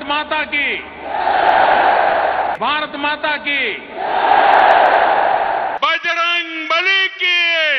माता की भारत माता की बजरंग बली की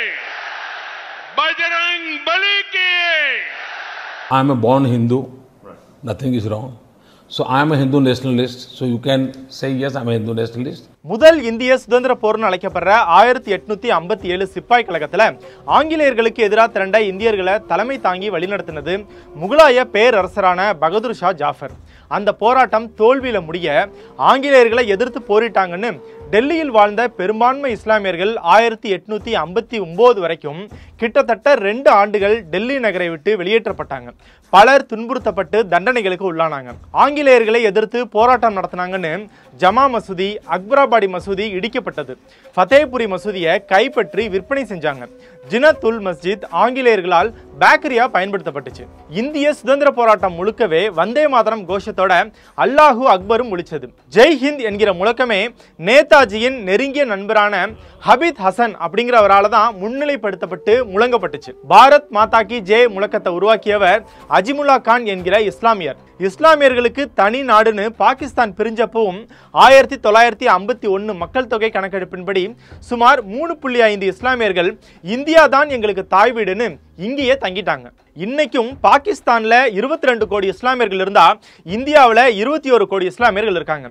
बजरंग बली की I am a born Hindu. Nothing is wrong. So I am a Hindu nationalist. So you can say yes, I am a Hindu nationalist. முதல் இந்திய சுதந்திர போர்னு அழைக்கப்படுற ஆயிரத்தி எட்நூத்தி ஐம்பத்தி ஏழு சிப்பாய் கழகத்துல ஆங்கிலேயர்களுக்கு எதிராக திரண்ட இந்தியர்களை தலைமை தாங்கி வழிநடத்தினது முகலாய பேரரசரான பகதூர் ஷா ஜாஃபர் அந்த போராட்டம் தோல்வியில முடிய ஆங்கிலேயர்களை எதிர்த்து போரிட்டாங்கன்னு டெல்லியில் வாழ்ந்த பெரும்பான்மை இஸ்லாமியர்கள் ஆயிரத்தி எட்நூத்தி ஐம்பத்தி ஒன்பது வரைக்கும் கிட்டத்தட்ட ரெண்டு ஆண்டுகள் டெல்லி நகரை விட்டு வெளியேற்றப்பட்டாங்க பலர் துன்புறுத்தப்பட்டு தண்டனைகளுக்கு உள்ளானாங்க ஆங்கிலேயர்களை எதிர்த்து போராட்டம் நடத்தினாங்கன்னு ஜமா மசூதி அக்பராபாடி மசூதி இடிக்கப்பட்டது ஃபத்தேபுரி மசூதியை கைப்பற்றி விற்பனை செஞ்சாங்க ஜினத்துல் மஸ்ஜித் ஆங்கிலேயர்களால் பேக்கரியா பயன்படுத்தப்பட்டுச்சு இந்திய சுதந்திர போராட்டம் முழுக்கவே வந்தே மாதரம் கோஷத்தோட அல்லாஹு அக்பரும் ஒழிச்சது ஜெய் ஹிந்த் என்கிற முழக்கமே நேதாஜியின் நெருங்கிய நண்பரான ஹபீத் ஹசன் அப்படிங்கிறவரால தான் முன்னிலைப்படுத்தப்பட்டு முழங்கப்பட்டுச்சு பாரத் மாதா கி ஜே முழக்கத்தை உருவாக்கியவர் அஜிமுல்லா கான் என்கிற இஸ்லாமியர் இஸ்லாமியர்களுக்கு தனி நாடுன்னு பாகிஸ்தான் பிரிஞ்சப்பவும் ஆயிரத்தி தொள்ளாயிரத்தி ஐம்பத்தி ஒன்று மக்கள் தொகை கணக்கெடுப்பின்படி சுமார் மூணு புள்ளி ஐந்து இஸ்லாமியர்கள் இந்தியா தான் எங்களுக்கு தாய் வீடுன்னு இங்கேயே தங்கிட்டாங்க இன்னைக்கும் பாகிஸ்தான்ல இருபத்தி ரெண்டு கோடி இஸ்லாமியர்கள் இருந்தா இந்தியாவில் இருபத்தி ஒரு கோடி இஸ்லாமியர்கள் இருக்காங்க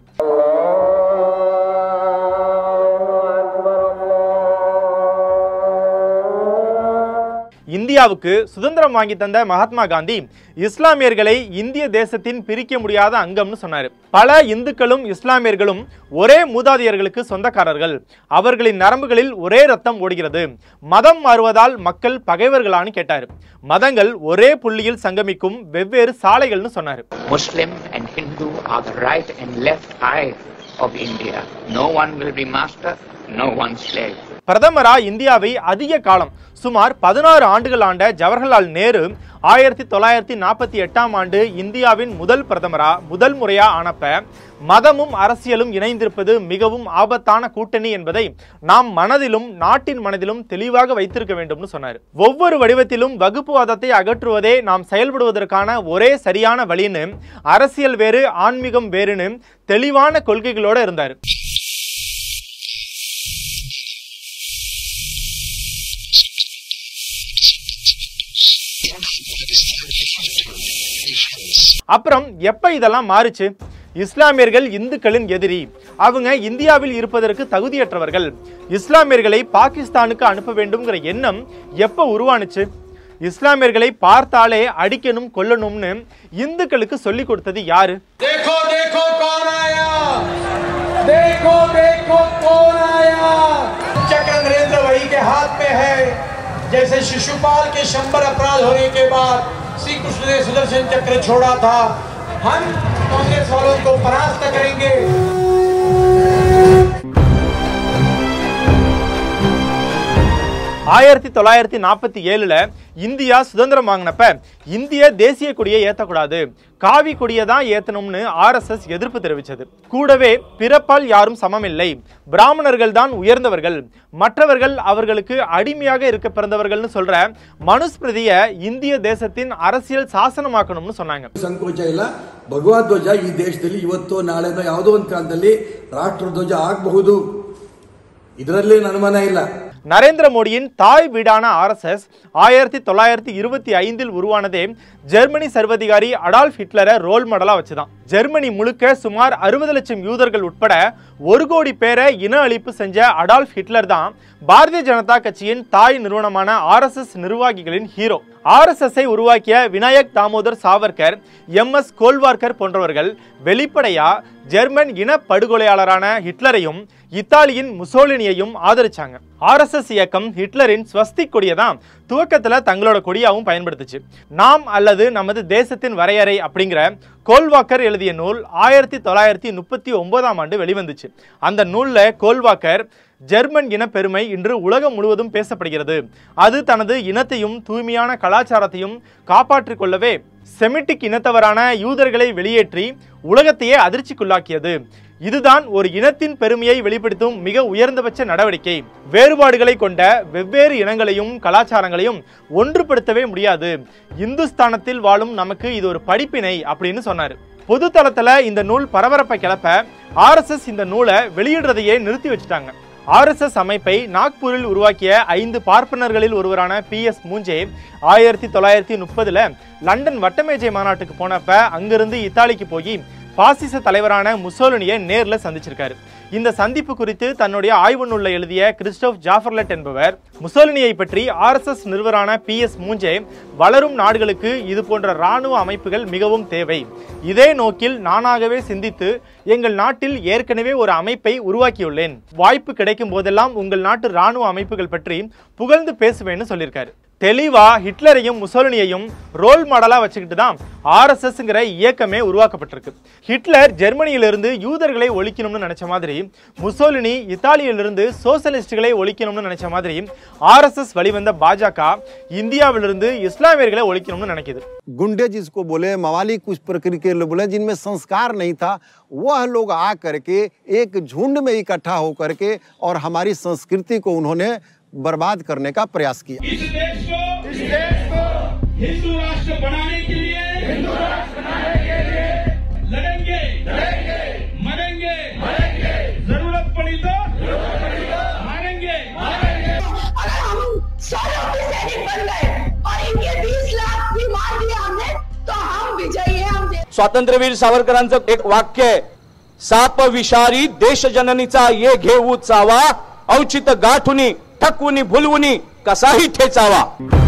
இந்தியாவுக்கு சுதந்திரம் வாங்கி தந்த மகாத்மா காந்தி இஸ்லாமியர்களை இந்திய தேசத்தின் பிரிக்க முடியாத அங்கம்னு சொன்னார் பல இந்துக்களும் இஸ்லாமியர்களும் ஒரே மூதாதையர்களுக்கு சொந்தக்காரர்கள் அவர்களின் நரம்புகளில் ஒரே ரத்தம் ஓடுகிறது மதம் மாறுவதால் மக்கள் பகைவர்களான்னு கேட்டார் மதங்கள் ஒரே புள்ளியில் சங்கமிக்கும் வெவ்வேறு சாலைகள்னு சொன்னார் Muslim and Hindu are the right and left eye of India. No one will be master, no one slave. பிரதமரா இந்தியாவை அதிக காலம் சுமார் பதினாறு ஆண்டுகள் ஆண்ட ஜவஹர்லால் நேரு ஆயிரத்தி தொள்ளாயிரத்தி நாற்பத்தி எட்டாம் ஆண்டு இந்தியாவின் முதல் பிரதமரா முதல் முறையா ஆனப்ப மதமும் அரசியலும் இணைந்திருப்பது மிகவும் ஆபத்தான கூட்டணி என்பதை நாம் மனதிலும் நாட்டின் மனதிலும் தெளிவாக வைத்திருக்க வேண்டும்னு சொன்னார் ஒவ்வொரு வடிவத்திலும் வகுப்புவாதத்தை அகற்றுவதே நாம் செயல்படுவதற்கான ஒரே சரியான வழின்னு அரசியல் வேறு ஆன்மீகம் வேறுன்னு தெளிவான கொள்கைகளோட இருந்தார் அப்புறம் எப்ப இதெல்லாம் மாறுச்சு இஸ்லாமியர்கள் இந்துக்களின் எதிரி அவங்க இந்தியாவில் இருப்பதற்கு தகுதியற்றவர்கள் இஸ்லாமியர்களை பாகிஸ்தானுக்கு அனுப்ப வேண்டும்ங்கிற எண்ணம் எப்ப உருவானுச்சு இஸ்லாமியர்களை பார்த்தாலே அடிக்கணும் கொல்லணும்னு இந்துக்களுக்கு சொல்லி கொடுத்தது யாரு देखो देखो कौन आया देखो देखो कौन आया चक्र नरेंद्र वही के हाथ में है जैसे शिशुपाल के शंबर अपराध होने के बाद श्री कृष्ण ने सुदर्शन चक्र छोड़ा था हम कांग्रेस वालों को परास्त करेंगे ஆயிரத்தி தொள்ளாயிரத்தி நாற்பத்தி ஏழுல இந்தியா சுதந்திரம் வாங்கினப்ப இந்திய தேசிய கொடியை ஏத்தக்கூடாது காவி கொடியை தான் ஏத்தணும்னு ஆர்எஸ்எஸ் எதிர்ப்பு தெரிவிச்சது கூடவே பிறப்பால் யாரும் சமமில்லை பிராமணர்கள் தான் உயர்ந்தவர்கள் மற்றவர்கள் அவர்களுக்கு அடிமையாக இருக்க பிறந்தவர்கள்னு சொல்ற மனுஸ்மிருதிய இந்திய தேசத்தின் அரசியல் சாசனமாக்கணும்னு சொன்னாங்க ಸಂಕೋಚ ಇಲ್ಲ ಭಗವದ್ ಧ್ವಜ ಈ ದೇಶದಲ್ಲಿ ಇವತ್ತು ನಾಳೆನೋ ಯಾವುದೋ ಒಂದು ಕಾಲದಲ್ಲಿ ರಾಷ್ಟ್ರ ಧ್ವಜ ಆಗಬಹುದು ಇದರಲ್ಲಿ ಅನುಮಾನ ಇಲ್ಲ நரேந்திர மோடியின் தாய் வீடான ஆர்எஸ்எஸ் ஆயிரத்தி தொள்ளாயிரத்தி இருபத்தி ஐந்தில் உருவானதே ஜெர்மனி சர்வதிகாரி அடால்ஃப் ஹிட்லரை ரோல் மாடலா வச்சுதான் ஜெர்மனி முழுக்க சுமார் அறுபது லட்சம் யூதர்கள் உட்பட ஒரு கோடி பேரை இன அழிப்பு செஞ்ச அடால்ஃப் ஹிட்லர் தான் பாரதிய ஜனதா கட்சியின் தாய் நிறுவனமான ஆர்எஸ்எஸ் நிர்வாகிகளின் ஹீரோ ஆர்எஸ்எஸ்ஐ உருவாக்கிய விநாயக் தாமோதர் சாவர்கர் எம் எஸ் கோல்வார்கர் போன்றவர்கள் வெளிப்படையா ஜெர்மன் இன படுகொலையாளரான ஹிட்லரையும் இத்தாலியின் முசோலினியையும் ஆதரிச்சாங்க ஆர்எஸ்எஸ் இயக்கம் ஹிட்லரின் ஸ்வஸ்திக் கொடியை தான் துவக்கத்துல தங்களோட கொடியாவும் பயன்படுத்துச்சு நாம் அல்லது நமது தேசத்தின் வரையறை அப்படிங்கிற கோல்வாக்கர் எழுதிய நூல் ஆயிரத்தி தொள்ளாயிரத்தி முப்பத்தி ஒன்பதாம் ஆண்டு வெளிவந்துச்சு அந்த நூல்ல கோல்வாக்கர் ஜெர்மன் இன பெருமை இன்று உலகம் முழுவதும் பேசப்படுகிறது அது தனது இனத்தையும் தூய்மையான கலாச்சாரத்தையும் காப்பாற்றிக் கொள்ளவே செமிட்டிக் இனத்தவரான யூதர்களை வெளியேற்றி உலகத்தையே அதிர்ச்சிக்குள்ளாக்கியது இதுதான் ஒரு இனத்தின் பெருமையை வெளிப்படுத்தும் மிக உயர்ந்தபட்ச நடவடிக்கை வேறுபாடுகளை கொண்ட வெவ்வேறு இனங்களையும் கலாச்சாரங்களையும் ஒன்றுபடுத்தவே முடியாது இந்துஸ்தானத்தில் வாழும் நமக்கு இது ஒரு படிப்பினை அப்படின்னு சொன்னார் பொது தளத்துல இந்த நூல் பரபரப்பை கிளப்ப ஆர்எஸ்எஸ் இந்த நூலை வெளியிடுறதையே நிறுத்தி வச்சுட்டாங்க ஆர்எஸ்எஸ் அமைப்பை நாக்பூரில் உருவாக்கிய ஐந்து பார்ப்பனர்களில் ஒருவரான பி எஸ் மூஞ்சே ஆயிரத்தி தொள்ளாயிரத்தி முப்பதுல லண்டன் வட்டமேஜை மாநாட்டுக்கு போனப்ப அங்கிருந்து இத்தாலிக்கு போய் பாசிச தலைவரான முசோலினியை நேர்ல சந்திச்சிருக்காரு இந்த சந்திப்பு குறித்து தன்னுடைய ஆய்வு நூல்ல எழுதிய கிறிஸ்டோப் ஜாஃபர்லட் என்பவர் முசோலினியை பற்றி ஆர்எஸ்எஸ் நிறுவரான பி எஸ் மூஞ்சே வளரும் நாடுகளுக்கு இது போன்ற ராணுவ அமைப்புகள் மிகவும் தேவை இதே நோக்கில் நானாகவே சிந்தித்து எங்கள் நாட்டில் ஏற்கனவே ஒரு அமைப்பை உருவாக்கியுள்ளேன் வாய்ப்பு கிடைக்கும் போதெல்லாம் உங்கள் நாட்டு ராணுவ அமைப்புகள் பற்றி புகழ்ந்து பேசுவேன்னு சொல்லியிருக்காரு தெளிவா ஹிட்லரையும் முசோலினியையும் ரோல் மாடலா வச்சுக்கிட்டு தான் ஆர்எஸ்எஸ்ங்கிற இயக்கமே உருவாக்கப்பட்டிருக்கு ஹிட்லர் ஜெர்மனியிலிருந்து யூதர்களை ஒழிக்கணும்னு நினைச்ச மாதிரி முசோலினி இத்தாலியிலிருந்து சோசலிஸ்டுகளை ஒழிக்கணும்னு நினைச்ச மாதிரி ஆர்எஸ்எஸ் வழிவந்த பாஜக இந்தியாவிலிருந்து இஸ்லாமியர்களை ஒழிக்கணும்னு நினைக்குது गुंडे जिसको बोले मवाली कुछ प्रकृति के लोग बोले जिनमें संस्कार नहीं था वह लोग आ करके एक झुंड में इकट्ठा हो करके और हमारी संस्कृति को उन्होंने बर्बाद करने का प्रयास किया इस देश को इस देश को हिंदू राष्ट्र बनाने के लिए हिंदू राष्ट्र बनाने के लिए लड़ेंगे लड़ेंगे मरेंगे मरेंगे जरूरत पड़ी तो जरूरत पड़ी तो मारेंगे मारेंगे अगर हम सौरभ के सैनिक बन गए और इनके 20 लाख भी मार दिया हमने तो हम विजयी हैं हम स्वातंत्र्यवीर सावरकरांचं एक वाक्य आहे साप विषारी देश जननीचा ये घेऊ चावा औचित गाठुनी ठकवुनी भुलवुनी कसाही ठेचावा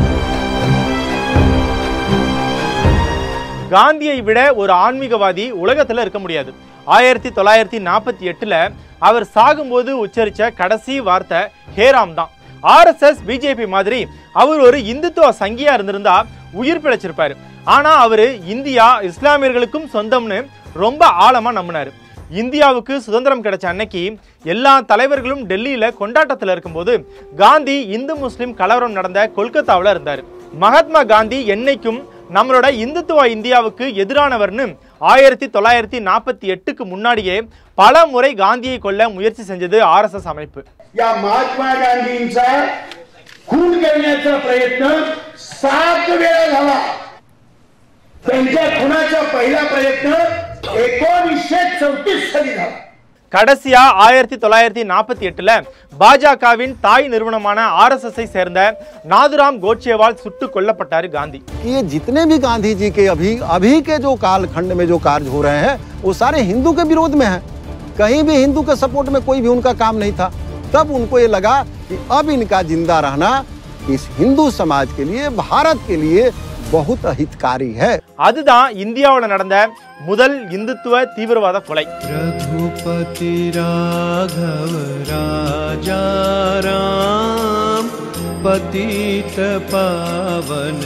காந்தியை விட ஒரு ஆன்மீகவாதி உலகத்துல இருக்க முடியாது ஆயிரத்தி தொள்ளாயிரத்தி நாற்பத்தி எட்டுல அவர் சாகும்போது உச்சரிச்ச கடைசி வார்த்தை ஹேராம் தான் ஆர்எஸ்எஸ் பிஜேபி மாதிரி அவர் ஒரு இந்துத்துவ சங்கியா இருந்திருந்தா உயிர் பிழைச்சிருப்பாரு ஆனா அவரு இந்தியா இஸ்லாமியர்களுக்கும் சொந்தம்னு ரொம்ப ஆழமா நம்பினாரு இந்தியாவுக்கு சுதந்திரம் கிடைச்ச அன்னைக்கு எல்லா தலைவர்களும் டெல்லியில கொண்டாட்டத்துல இருக்கும்போது காந்தி இந்து முஸ்லிம் கலவரம் நடந்த கொல்கத்தாவுல இருந்தாரு மகாத்மா காந்தி என்னைக்கும் நம்மளோட இந்துத்துவ இந்தியாவுக்கு எதிரானவர்னு ஆயிரத்தி தொள்ளாயிரத்தி நாற்பத்தி எட்டுக்கு முன்னாடியே பல முறை காந்தியை கொல்ல முயற்சி செஞ்சது ஆர்எஸ்எஸ் அமைப்பு या महात्मा गांधींचा खून करण्याचा प्रयत्न सात वेळा झाला त्यांच्या खुनाचा पहिला प्रयत्न एकोणीसशे चौतीस साली झाला கடைசியா ஆயிரத்தி தொள்ளாயிரத்தி நாற்பத்தி எட்டுல பாஜகவின் தாய் நிறுவனமான ஆர்எஸ்எஸ் சேர்ந்த நாதுராம் கோட்சேவால் சுட்டு கொல்லப்பட்டாரு காந்தி कि ये जितने भी गांधी जी के अभी अभी के जो कालखंड में जो कार्य हो रहे हैं वो सारे हिंदू के विरोध में हैं कहीं भी हिंदू के सपोर्ट में कोई भी उनका काम नहीं था तब उनको ये लगा कि अब इनका जिंदा रहना इस हिंदू समाज के लिए भारत के लिए बहुत हितकारी है அதுதான் இந்தியாவுல நடந்த முதல் இந்துத்துவ தீவிரவாத கொலை रघुपति राघव राजा राम पतित पावन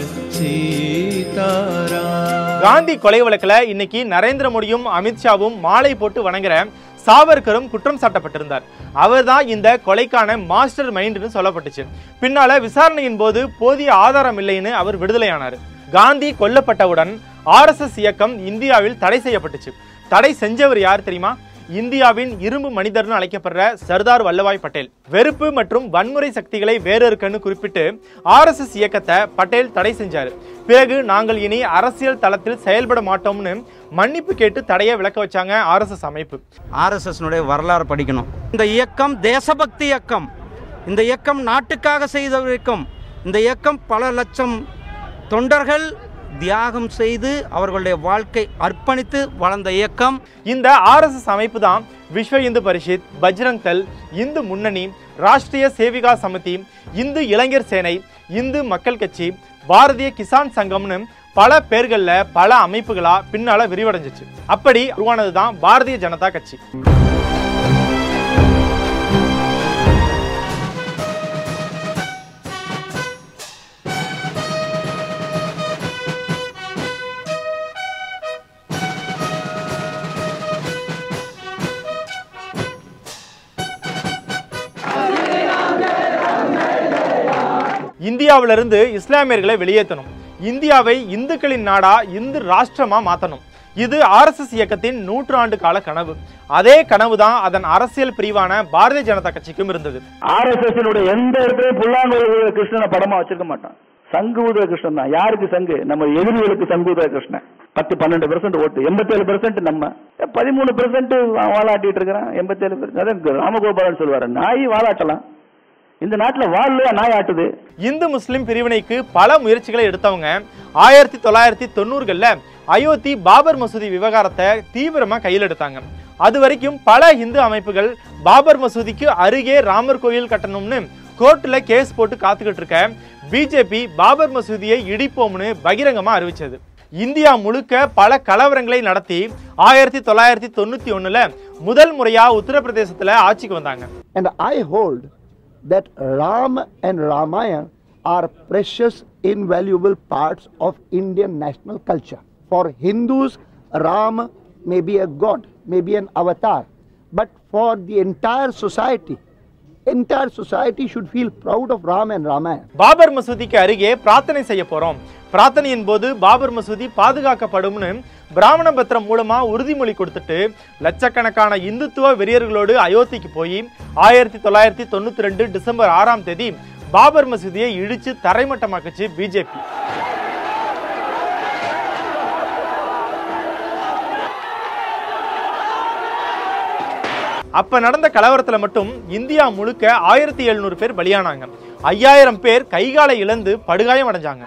सीताराम காந்தி கொலை வழக்குல இன்னைக்கு நரேந்திர மோடியும் அமித்ஷாவும் மாலை போட்டு வணங்குற சாவர்கரும் குற்றம் சாட்டப்பட்டிருந்தார் அவர்தான் இந்த கொலைக்கான மாஸ்டர் மைண்ட்னு சொல்லப்பட்டுச்சு பின்னால விசாரணையின் போது போதிய ஆதாரம் இல்லைன்னு அவர் விடுதலையானார் காந்தி கொல்லப்பட்டவுடன் ஆர்எஸ்எஸ் இயக்கம் இந்தியாவில் தடை செய்யப்பட்டுச்சு தடை செஞ்சவர் யார் தெரியுமா இந்தியாவின் இரும்பு மனிதர்னு அழைக்கப்படுற சர்தார் வல்லபாய் பட்டேல் வெறுப்பு மற்றும் வன்முறை சக்திகளை வேறறுக்கன்னு குறிப்பிட்டு ஆர்எஸ்எஸ் இயக்கத்தை பட்டேல் தடை செஞ்சாரு பிறகு நாங்கள் இனி அரசியல் தளத்தில் செயல்பட மாட்டோம்னு மன்னிப்பு கேட்டு தடையை விளக்க வச்சாங்க ஆர்எஸ்எஸ் அமைப்பு ஆர்எஸ்எஸ்னுடைய வரலாறு படிக்கணும் இந்த இயக்கம் தேசபக்தி இயக்கம் இந்த இயக்கம் நாட்டுக்காக செய்த இயக்கம் இந்த இயக்கம் பல லட்சம் தொண்டர்கள் தியாகம் செய்து அவர்களுடைய வாழ்க்கை அர்ப்பணித்து வளர்ந்த இயக்கம் இந்த ஆர்எஸ்எஸ் அமைப்பு தான் விஸ்வ இந்து பரிஷத் பஜ்ரங் தள் இந்து முன்னணி ராஷ்டிரிய சேவிகா சமிதி இந்து இளைஞர் சேனை இந்து மக்கள் கட்சி பாரதிய கிசான் சங்கம்னு பல பேர்கள்ல பல அமைப்புகளா பின்னால விரிவடைஞ்சிச்சு அப்படி உருவானது தான் பாரதிய ஜனதா கட்சி இந்தியாவிலிருந்து இஸ்லாமியர்களை வெளியேற்றணும் இந்தியாவை இந்துக்களின் நாடா இந்து ராஷ்டிரமா மாத்தணும் இது ஆர்எஸ்எஸ் இயக்கத்தின் நூற்றாண்டு கால கனவு அதே கனவு தான் அதன் அரசியல் பிரிவான பாரதிய ஜனதா கட்சிக்கும் இருந்தது ஆர்எஸ்எஸ் எந்த இடத்துலயும் புல்லாங்குழல் கிருஷ்ணனை படமா வச்சிருக்க மாட்டான் சங்கூத கிருஷ்ணன் தான் யாருக்கு சங்கு நம்ம எதிரிகளுக்கு சங்கூத கிருஷ்ணன் பத்து பன்னெண்டு பெர்சென்ட் ஓட்டு எண்பத்தேழு பெர்சென்ட் நம்ம பதிமூணு பெர்சென்ட் வாலாட்டிட்டு இருக்கிறான் எண்பத்தேழு பெர்சென்ட் அதான் ராமகோபாலன் சொல்லுவாரு நாய் வாலாட்டலாம் இந்த நாட்டுல வாழ்லையா நாய் ஆட்டுது இந்து முஸ்லிம் பிரிவினைக்கு பல முயற்சிகளை எடுத்தவங்க ஆயிரத்தி தொள்ளாயிரத்தி தொண்ணூறுகள்ல அயோத்தி பாபர் மசூதி விவகாரத்தை தீவிரமா கையில் எடுத்தாங்க அது வரைக்கும் பல இந்து அமைப்புகள் பாபர் மசூதிக்கு அருகே ராமர் கோயில் கட்டணும்னு கோர்ட்ல கேஸ் போட்டு காத்துக்கிட்டு இருக்க பிஜேபி பாபர் மசூதியை இடிப்போம்னு பகிரங்கமா அறிவிச்சது இந்தியா முழுக்க பல கலவரங்களை நடத்தி ஆயிரத்தி தொள்ளாயிரத்தி தொண்ணூத்தி ஒண்ணுல முதல் முறையா உத்தரப்பிரதேசத்துல ஆட்சிக்கு வந்தாங்க And I hold that Ram and Ramayana are precious, invaluable parts of Indian national culture. For Hindus, Ram may be a god, may be an avatar, but for the entire society, entire society should feel proud of Ram and Ramayana. Babur மசூதிக்கு அருகே பிரார்த்தனை செய்ய போறோம் பிரார்த்தனையின் போது பாபர் மசூதி பாதுகாக்கப்படும்னு பிராமண பத்திரம் மூலமா உறுதிமொழி கொடுத்துட்டு லட்சக்கணக்கான இந்துத்துவ வெறியர்களோடு அயோத்திக்கு போய் ஆயிரத்தி தொள்ளாயிரத்தி தொண்ணூத்தி ரெண்டு டிசம்பர் ஆறாம் தேதி பாபர் மசூதியை இடிச்சு தரைமட்டமாக்குச்சு பிஜேபி அப்ப நடந்த கலவரத்துல மட்டும் இந்தியா முழுக்க ஆயிரத்தி எழுநூறு பேர் பலியானாங்க ஐயாயிரம் பேர் கைகாலை இழந்து படுகாயம் அடைஞ்சாங்க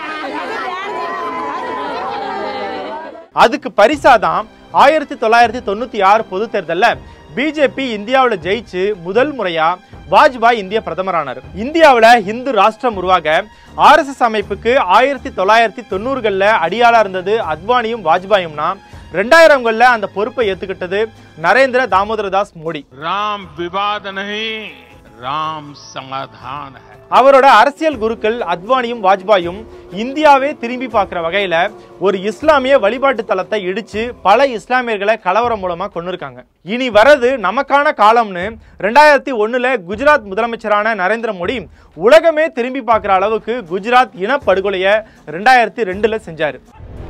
அதுக்கு பரிசாதான் ஆயிரத்தி தொள்ளாயிரத்தி தொண்ணூத்தி ஆறு பொது தேர்தல்ல பிஜேபி இந்தியாவுல ஜெயிச்சு முதல் முறையா வாஜ்பாய் இந்திய பிரதமரானார் இந்தியாவுல இந்து ராஷ்டிரம் உருவாக ஆர்எஸ்எஸ் அமைப்புக்கு ஆயிரத்தி தொள்ளாயிரத்தி தொண்ணூறுகள்ல அடியாளா இருந்தது அத்வானியும் வாஜ்பாயும்னா ரெண்டாயிரங்கள்ல அந்த பொறுப்பை ஏத்துக்கிட்டது நரேந்திர தாமோதர தாஸ் மோடி राम विवाद नहीं राम समाधान है அவரோட அரசியல் குருக்கள் அத்வானியும் வாஜ்பாயும் இந்தியாவே திரும்பி பார்க்குற வகையில ஒரு இஸ்லாமிய வழிபாட்டு தலத்தை இடிச்சு பல இஸ்லாமியர்களை கலவரம் மூலமா கொண்டிருக்காங்க இனி வரது நமக்கான காலம்னு ரெண்டாயிரத்தி ஒண்ணுல குஜராத் முதலமைச்சரான நரேந்திர மோடி உலகமே திரும்பி பார்க்குற அளவுக்கு குஜராத் இனப்படுகொலையை ரெண்டாயிரத்தி ரெண்டுல செஞ்சாரு